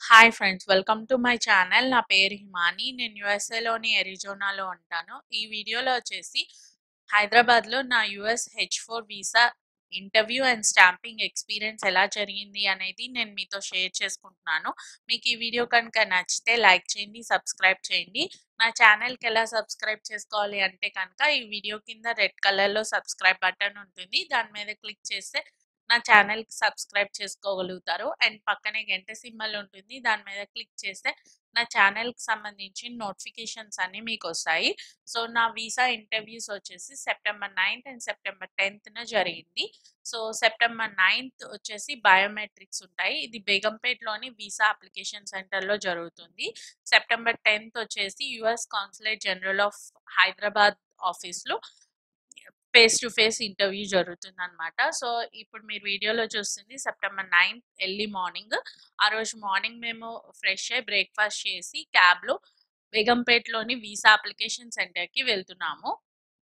Hi friends welcome to my channel నా పేరు హిమాని నేను యుఎస్ఏలోని ఎరిజోనాలో ఉంటాను ఈ వీడియోలో వచ్చేసి హైదరాబాద్లో నా US H four visa interview and stamping experience ఎలా జరిగింది అనేది నేను మీతో షేర్ చేసుకుంటున్నాను మీకు ఈ వీడియో కనుక నచ్చితే లైక్ చేయండి సబ్స్క్రైబ్ చేయండి నా ఛానల్కి ఎలా సబ్స్క్రైబ్ చేసుకోవాలి అంటే కనుక ఈ వీడియో కింద రెడ్ కలర్లో సబ్స్క్రైబ్ బటన్ ఉంటుంది దాని మీద క్లిక్ చేస్తే నా ఛానల్కి సబ్స్క్రైబ్ చేసుకోగలుగుతారు అండ్ పక్కనే గంట సింబల్ ఉంటుంది దాని మీద క్లిక్ చేస్తే నా ఛానల్కి సంబంధించి నోటిఫికేషన్స్ అన్నీ మీకు వస్తాయి సో నా వీసా ఇంటర్వ్యూస్ వచ్చేసి సెప్టెంబర్ నైన్త్ అండ్ సెప్టెంబర్ టెన్త్న జరిగింది సో సెప్టెంబర్ నైన్త్ వచ్చేసి బయోమెట్రిక్స్ ఉంటాయి ఇది బేగంపేట్లోని వీసా అప్లికేషన్ సెంటర్లో జరుగుతుంది సెప్టెంబర్ టెన్త్ వచ్చేసి US consulate general of Hyderabad ఆఫీస్లో ఫేస్ టు ఫేస్ ఇంటర్వ్యూ జరుగుతుంది అనమాట సో ఇప్పుడు మీరు వీడియోలో చూస్తుంది సెప్టెంబర్ నైన్త్ ఎర్లీ మార్నింగ్ ఆ రోజు మార్నింగ్ మేము ఫ్రెష్ అయ్యి బ్రేక్ఫాస్ట్ చేసి క్యాబ్లో బేగంపేట్లోని వీసా అప్లికేషన్ సెంటర్కి వెళ్తున్నాము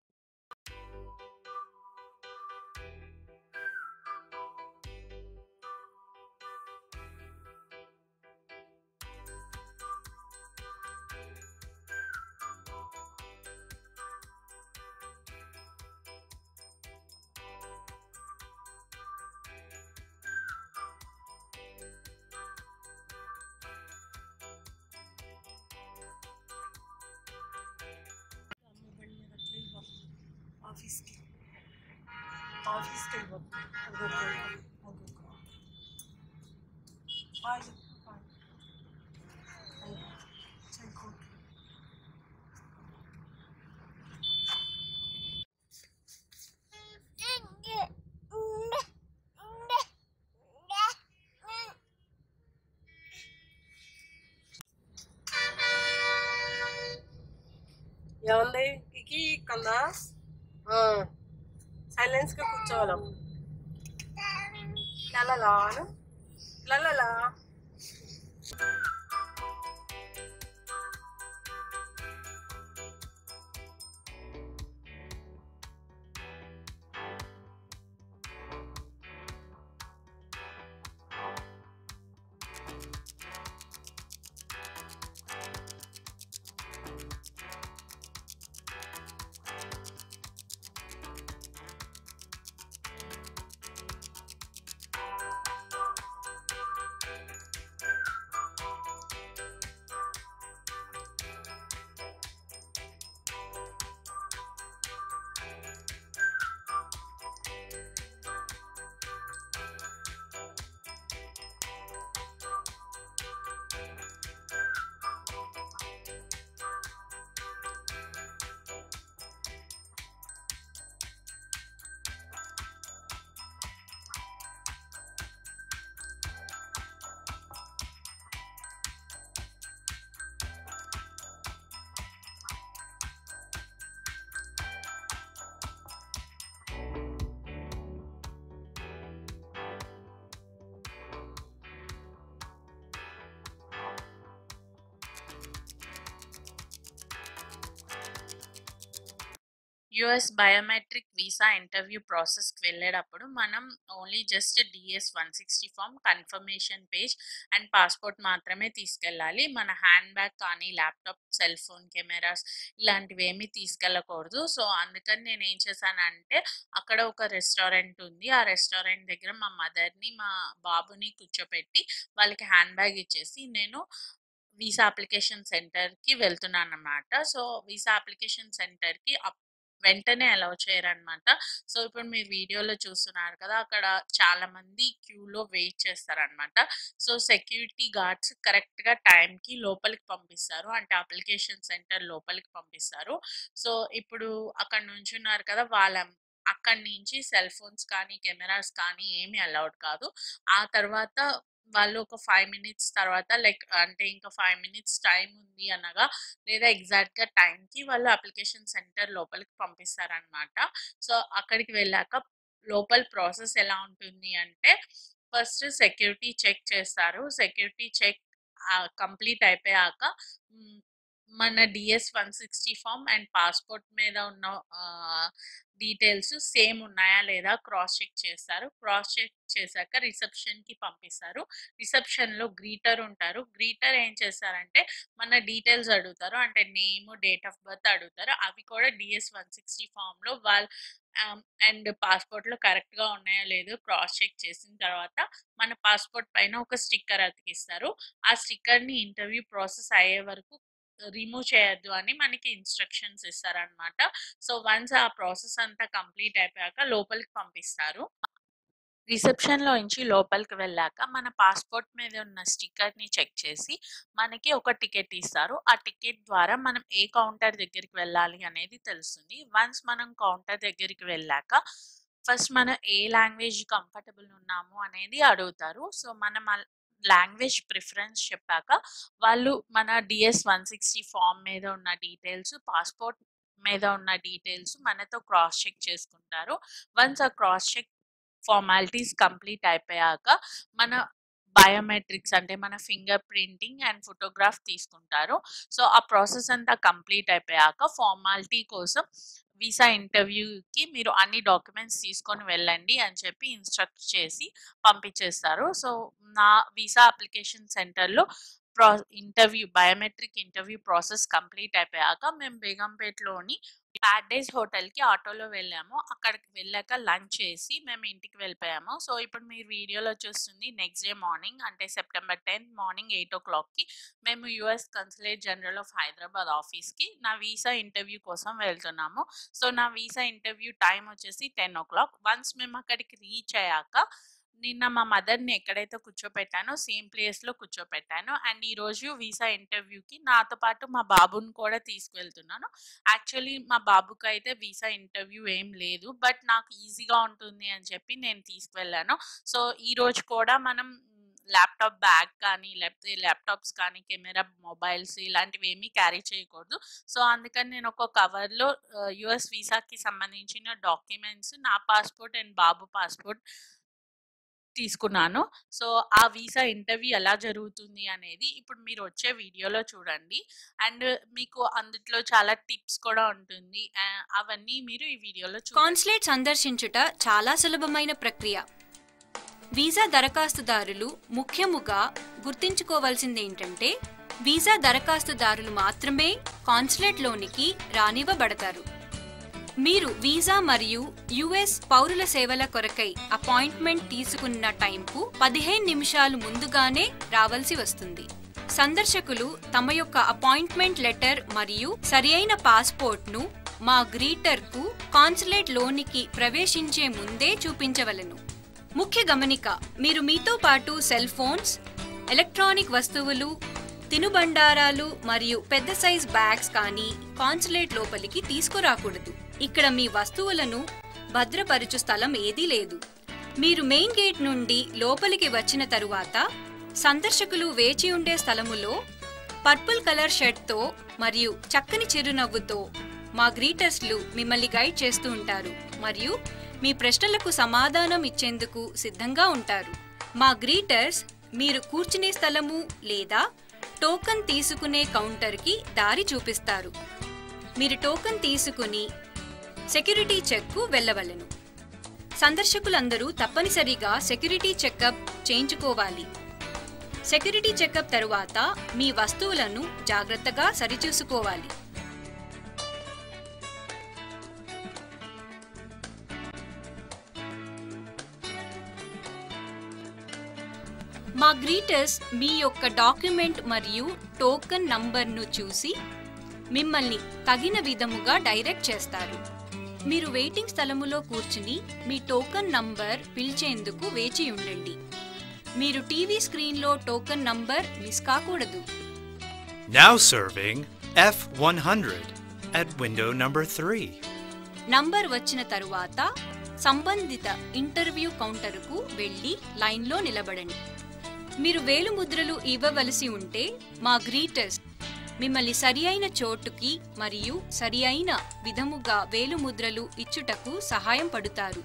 ఆఫీస్కి ఆఫీస్కి వెళ్ళిపోతుంది బాయ్ బాయ్ చెక్కోట్ ఏముంది కికి కొందా సైలెన్స్ గా కూర్చోవాలం లలలా అను. లలలా యుఎస్ బయోమెట్రిక్ వీసా ఇంటర్వ్యూ ప్రాసెస్కి వెళ్ళేటప్పుడు మనం only just DS one sixty form confirmation page and passport మాత్రమే తీసుకెళ్ళాలి మన హ్యాండ్ బ్యాగ్ కానీ ల్యాప్టాప్ సెల్ ఫోన్ కెమెరాస్ ఇలాంటివి ఏమీ తీసుకెళ్ళకూడదు సో అందుకని నేను ఏం చేశానంటే అక్కడ ఒక రెస్టారెంట్ ఉంది ఆ రెస్టారెంట్ దగ్గర మా మదర్ని మా బాబుని కూర్చోపెట్టి వాళ్ళకి హ్యాండ్ బ్యాగ్ ఇచ్చేసి నేను వీసా అప్లికేషన్ సెంటర్కి వెళ్తున్నాను అనమాట సో వీసా అప్లికేషన్ సెంటర్కి వెంటనే అలౌ చేయరనమాట సో ఇప్పుడు మీరు వీడియోలో చూస్తున్నారు కదా అక్కడ చాలా మంది క్యూలో వెయిట్ చేస్తారనమాట సో సెక్యూరిటీ గార్డ్స్ కరెక్ట్గా టైంకి లోపలికి పంపిస్తారు అంటే అప్లికేషన్ సెంటర్ లోపలికి పంపిస్తారు సో ఇప్పుడు అక్కడ నుంచి ఉన్నారు కదా వాళ్ళ అక్కడి నుంచి సెల్ ఫోన్స్ కానీ కెమెరాస్ కానీ ఏమీ అలౌడ్ కాదు ఆ తర్వాత వాళ్ళు ఒక ఫైవ్ మినిట్స్ తర్వాత లైక్ అంటే ఇంకా ఫైవ్ మినిట్స్ టైం ఉంది అనగా లేదా ఎగ్జాక్ట్గా టైంకి వాళ్ళు అప్లికేషన్ సెంటర్ లోపలికి పంపిస్తారనమాట సో అక్కడికి వెళ్ళాక లోపల ప్రాసెస్ ఎలా ఉంటుంది అంటే ఫస్ట్ సెక్యూరిటీ చెక్ చేస్తారు సెక్యూరిటీ చెక్ కంప్లీట్ అయిపోయాక మ్, మన DS one sixty form and passport మీద ఉన్న డీటెయిల్స్ సేమ్ ఉన్నాయా లేదా క్రాస్ చెక్ చేస్తారు క్రాస్ చెక్ చేశాక రిసెప్షన్కి పంపిస్తారు రిసెప్షన్లో గ్రీటర్ ఉంటారు గ్రీటర్ ఏం చేస్తారంటే మన డీటెయిల్స్ అడుగుతారు అంటే నేమ్ డేట్ ఆఫ్ బర్త్ అడుగుతారు అవి కూడా డిఎస్ వన్ సిక్స్టీ ఫామ్లో వాళ్ళు అండ్ పాస్పోర్ట్లో కరెక్ట్గా ఉన్నాయో లేదో క్రాస్ చెక్ చేసిన తర్వాత మన పాస్పోర్ట్ పైన ఒక స్టిక్కర్ అతికిస్తారు ఆ స్టిక్కర్ని ఇంటర్వ్యూ ప్రాసెస్ అయ్యే వరకు రిమూవ్ చేయొద్దు అని మనకి ఇన్స్ట్రక్షన్స్ ఇస్తారనమాట సో వన్స్ ఆ ప్రాసెస్ అంతా కంప్లీట్ అయిపోయాక లోపలికి పంపిస్తారు రిసెప్షన్లో నుంచి లోపలికి వెళ్ళాక మన పాస్పోర్ట్ మీద ఉన్న స్టిక్కర్ని చెక్ చేసి మనకి ఒక టికెట్ ఇస్తారు ఆ టికెట్ ద్వారా మనం ఏ కౌంటర్ దగ్గరికి వెళ్ళాలి అనేది తెలుస్తుంది వన్స్ మనం కౌంటర్ దగ్గరికి వెళ్ళాక ఫస్ట్ మనం ఏ లాంగ్వేజ్ కంఫర్టబుల్ ఉన్నాము అనేది అడుగుతారు సో మనం లాంగ్వేజ్ ప్రిఫరెన్స్ చెప్పాక వాళ్ళు మన డిఎస్ వన్ సిక్స్టీ ఫామ్ మీద ఉన్న డీటెయిల్స్ పాస్పోర్ట్ మీద ఉన్న డీటెయిల్స్ మనతో క్రాస్ చెక్ చేసుకుంటారు వన్స్ ఆ క్రాస్ చెక్ ఫార్మాలిటీస్ కంప్లీట్ అయిపోయాక మన బయోమెట్రిక్స్ అంటే మన ఫింగర్ ప్రింటింగ్ అండ్ ఫోటోగ్రాఫ్ తీసుకుంటారు సో ఆ ప్రాసెస్ అంతా కంప్లీట్ అయిపోయాక ఫార్మాలిటీ కోసం వీసా ఇంటర్వ్యూకి మీరు అన్ని డాక్యుమెంట్స్ తీసుకొని వెళ్ళండి అని చెప్పి ఇన్స్ట్రక్ట్ చేసి పంపించేస్తారు సో నా వీసా అప్లికేషన్ సెంటర్లో ప్రా interview biometric interview process complete అయిపోయాక మేము బేగంపేటలోని ప్యారడైజ్ హోటల్కి ఆటోలో వెళ్ళాము అక్కడికి వెళ్ళాక లంచ్ చేసి మేము ఇంటికి వెళ్ళిపోయాము సో ఇప్పుడు మీరు వీడియోలో చూస్తుంది నెక్స్ట్ డే మార్నింగ్ అంటే సెప్టెంబర్ టెన్త్ మార్నింగ్ ఎయిట్ ఓ క్లాక్కి మేము US consulate general of Hyderabad ఆఫీస్కి నా వీసా ఇంటర్వ్యూ కోసం వెళ్తున్నాము సో నా వీసా ఇంటర్వ్యూ టైం వచ్చేసి టెన్ ఓ క్లాక్ వన్స్ మేము అక్కడికి రీచ్ అయ్యాక నిన్న మా మదర్ని ఎక్కడైతే కూర్చోపెట్టానో సేమ్ ప్లేస్లో కూర్చోపెట్టాను అండ్ ఈరోజు వీసా ఇంటర్వ్యూకి నాతో పాటు మా బాబుని కూడా తీసుకువెళ్తున్నాను యాక్చువల్లీ మా బాబుకి అయితే వీసా ఇంటర్వ్యూ ఏం లేదు బట్ నాకు ఈజీగా ఉంటుంది అని చెప్పి నేను తీసుకువెళ్ళాను సో ఈరోజు కూడా మనం ల్యాప్టాప్ బ్యాగ్ కానీ లేకపోతే ల్యాప్టాప్స్ కానీ కెమెరా మొబైల్స్ ఇలాంటివి ఏమీ క్యారీ చేయకూడదు సో అందుకని నేను ఒక కవర్లో యుఎస్ వీసాకి సంబంధించిన డాక్యుమెంట్స్ నా పాస్పోర్ట్ అండ్ బాబు పాస్పోర్ట్ తీసుకున్నాను సో ఆ వీసా ఇంటర్వ్యూ ఎలా జరుగుతుంది అనేది ఇప్పుడు మీరు వచ్చే వీడియోలో చూడండి అండ్ మీకు అందుట్లో చాలా టిప్స్ కూడా ఉంటుంది ఆ, అవన్నీ మీరు ఈ వీడియోలో చూడండి కాన్సులేట్ సందర్శించుట చాలా సులభమైన ప్రక్రియ వీసా దరఖాస్తుదారులు ముఖ్యముగా గుర్తుంచుకోవాల్సింది ఏంటంటే వీసా దరఖాస్తుదారులు మాత్రమే కాన్సులేట్లోనికి రానివ్వబడతారు మీరు వీసా మరియు యుఎస్ పౌరుల సేవల కొరకై అపాయింట్మెంట్ తీసుకున్న టైంకు పదిహేను నిమిషాలు ముందుగానే రావాల్సి వస్తుంది సందర్శకులు తమ యొక్క అపాయింట్మెంట్ లెటర్ మరియు సరియైన పాస్పోర్ట్ను మా గ్రీటర్కు కాన్సులేట్ లోనికి ప్రవేశించే ముందే చూపించవలెను ముఖ్య గమనిక మీరు మీతో పాటు సెల్ ఫోన్స్ ఎలక్ట్రానిక్ వస్తువులు తినుబండారాలు మరియు పెద్ద సైజ్ బ్యాగ్స్ కానీ కాన్సులేట్ లోపలికి తీసుకురాకూడదు ఇక్కడ మీ వస్తువులను భద్రపరచు స్థలం ఏదీ లేదు మీరు మెయిన్ గేట్ నుండి లోపలికి వచ్చిన తరువాత సందర్శకులు వేచి ఉండే స్థలములో పర్పుల్ కలర్ షర్ట్తో మరియు చక్కని చిరునవ్వుతో మా గ్రీటర్స్లు మిమ్మల్ని గైడ్ చేస్తూ ఉంటారు మరియు మీ ప్రశ్నలకు సమాధానం ఇచ్చేందుకు సిద్ధంగా ఉంటారు మా గ్రీటర్స్ మీరు కూర్చునే స్థలము లేదా టోకన్ తీసుకునే కౌంటర్కి దారి చూపిస్తారు మీరు టోకన్ తీసుకుని సెక్యూరిటీ చెక్కు వెళ్ళవలెను సందర్శకులందరూ తప్పనిసరిగా సెక్యూరిటీ చెకప్ చేయించుకోవాలి సెక్యూరిటీ చెకప్ తరువాత మీ వస్తువులను జాగ్రత్తగా సరిచూసుకోవాలి మా గ్రీటర్స్ మీ యొక్క డాక్యుమెంట్ మరియు టోకన్ నంబర్ను చూసి మిమ్మల్ని తగిన విధముగా డైరెక్ట్ చేస్తారు మీరు వెయిటింగ్ స్థలములో కూర్చుని మీ టోకన్ నంబర్ పిలిచేందుకు వేచి ఉండండి మీరు టీవీ స్క్రీన్లో టోకన్ నంబర్ మిస్ కాకూడదు Now serving F100 at window number 3. Number వచ్చిన తరువాత సంబంధిత ఇంటర్వ్యూ కౌంటర్కు వెళ్ళి లైన్లో నిలబడండి మీరు వేలు ముద్రలు ఇవ్వవలసి ఉంటే మా గ్రీటర్స్ మిమ్మల్ని సరి అయిన చోటుకి మరియు సరి అయిన విధముగా వేలు ముద్రలు ఇచ్చుటకు సహాయం పడుతారు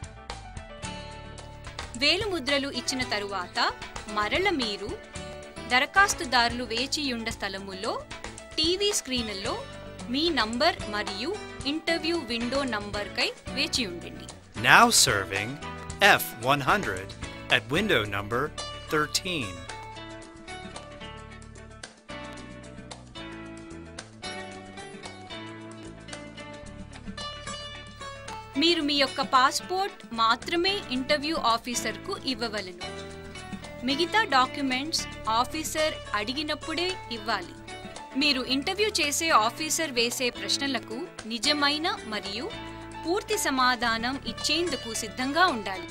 వేలు ముద్రలు ఇచ్చిన తరువాత మరల మీరు దరఖాస్తుదారులు వేచియుండ స్థలములో టీవీ స్క్రీన్లో మీ నంబర్ మరియు ఇంటర్వ్యూ విండో నంబర్కై వేచి ఉండండి Now serving F100 at window number 13. మీరు మీ యొక్క పాస్పోర్ట్ మాత్రమే ఇంటర్వ్యూ ఆఫీసర్కు ఇవ్వవలెను మిగతా డాక్యుమెంట్స్ ఆఫీసర్ అడిగినప్పుడే ఇవ్వాలి మీరు ఇంటర్వ్యూ చేసే ఆఫీసర్ వేసే ప్రశ్నలకు నిజమైన మరియు పూర్తి సమాధానం ఇచ్చేందుకు సిద్ధంగా ఉండాలి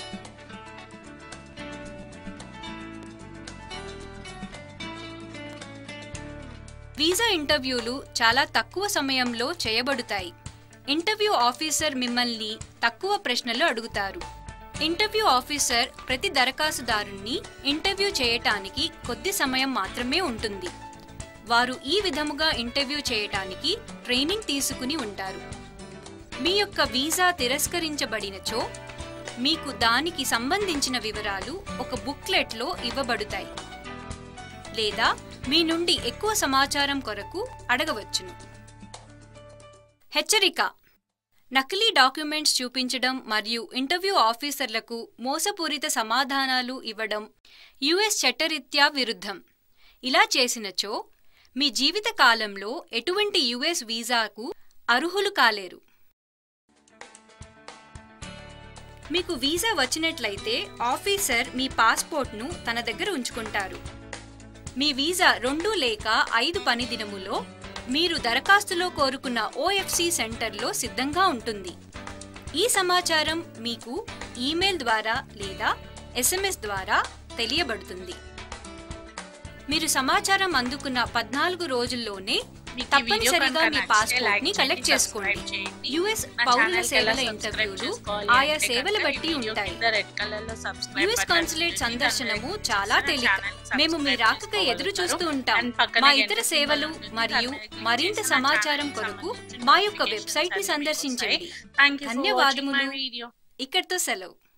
వీసా ఇంటర్వ్యూలు చాలా తక్కువ సమయంలో చేయబడుతాయి ఇంటర్వ్యూ ఆఫీసర్ మిమ్మల్ని తక్కువ ప్రశ్నలు అడుగుతారు ఇంటర్వ్యూ ఆఫీసర్ ప్రతి దరఖాస్తుదారుణ్ణి ఇంటర్వ్యూ చేయటానికి కొద్ది సమయం మాత్రమే ఉంటుంది వారు ఈ విధముగా ఇంటర్వ్యూ చేయటానికి ట్రైనింగ్ తీసుకుని ఉంటారు మీ యొక్క వీసా తిరస్కరించబడినచో మీకు దానికి సంబంధించిన వివరాలు ఒక బుక్లెట్లో ఇవ్వబడుతాయి లేదా మీ నుండి ఎక్కువ సమాచారం కొరకు అడగవచ్చును హెచ్చరిక నకిలీ డాక్యుమెంట్స్ చూపించడం మరియు ఇంటర్వ్యూ ఆఫీసర్లకు మోసపూరిత సమాధానాలు ఇవ్వడం యుఎస్ చట్టరీత్యా విరుద్ధం ఇలా చేసినచో మీ జీవిత కాలంలో ఎటువంటి యుఎస్ వీసాకు అర్హులు కాలేరు మీకు వీసా వచ్చినట్లయితే ఆఫీసర్ మీ పాస్పోర్ట్ను తన దగ్గర ఉంచుకుంటారు మీ వీసా రెండు లేక ఐదు పని దినములో మీరు దరఖాస్తులో కోరుకున్న ఓఎఫ్సి సెంటర్లో సిద్ధంగా ఉంటుంది ఈ సమాచారం మీకు ఈమెయిల్ ద్వారా లేదా ఎస్ఎంఎస్ ద్వారా తెలియబడుతుంది మీరు సమాచారం అందుకున్న పద్నాలుగు రోజుల్లోనే మీకు ఈ వీడియో తప్పనిసరిగా కనుక మీ నచ్చితే పాస్పోర్ట్ లైక్ ని చేయండి, కలెక్ట్ చేసుకోండి సబ్స్క్రైబ్ చేయండి. యుఎస్ నా పౌరుల ఛానల్కి సేవల ఎలా సబ్స్క్రైబ్ ఇంటర్వ్యూలు చేసుకోవాలి ఆయా అంటే సేవల కనుక బట్టి ఈ వీడియో ఉంటాయి కింద రెడ్ కలర్ లో సబ్స్క్రైబ్ యుఎస్ బటన్ కాన్సులేట్ ఉంటుంది. సందర్శనము దాన్ని చాలా click చేసి తేలిక నా ఛానల్ని మేము మీ సబ్స్క్రైబ్ రాకకై ఎదురు చూస్తూ చేసుకోగలుగుతారు. ఉంటాం అండ్ పక్కనే మా గంట ఇతర సింబల్ సేవలు ఉంటుంది. మరియు దాన్ని click మరింత చేసి నా సమాచారం ఛానల్కి కొరకు సంబంధించిన మా యొక్క notifications వెబ్సైట్ ని అన్ని మీకు సందర్శించండి వస్తాయి. Thank you for watching my ధన్యవాదములు video. ఇక్కడితో సెలవు